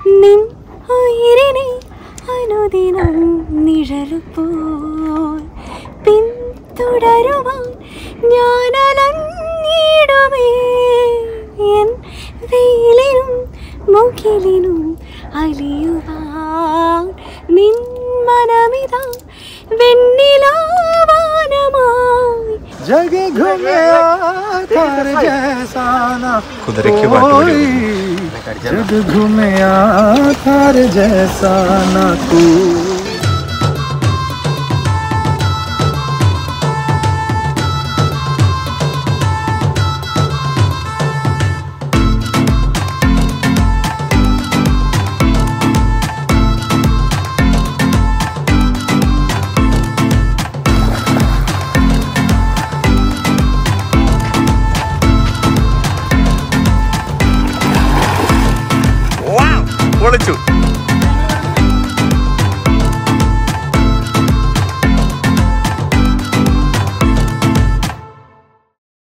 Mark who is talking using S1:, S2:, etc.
S1: നിൻ ഉയിരിനെ അനുദിനം നിഴലുപോൽ പിന്തുടരുവാൻ ഞാൻ അലഞ്ഞിടുമേ എൻ വെയിലിനും മുകിലിനും അലിയുവാൻ നിൻ മനമിതാ വെണ്ണിലാവാനമായി
S2: जगे घूमे तार जैसा ना
S3: കുതിരയ്ക്ക് പാട്ട്
S2: कोई जग घूमे तार जैसा ना तू
S3: പൊളിച്ചു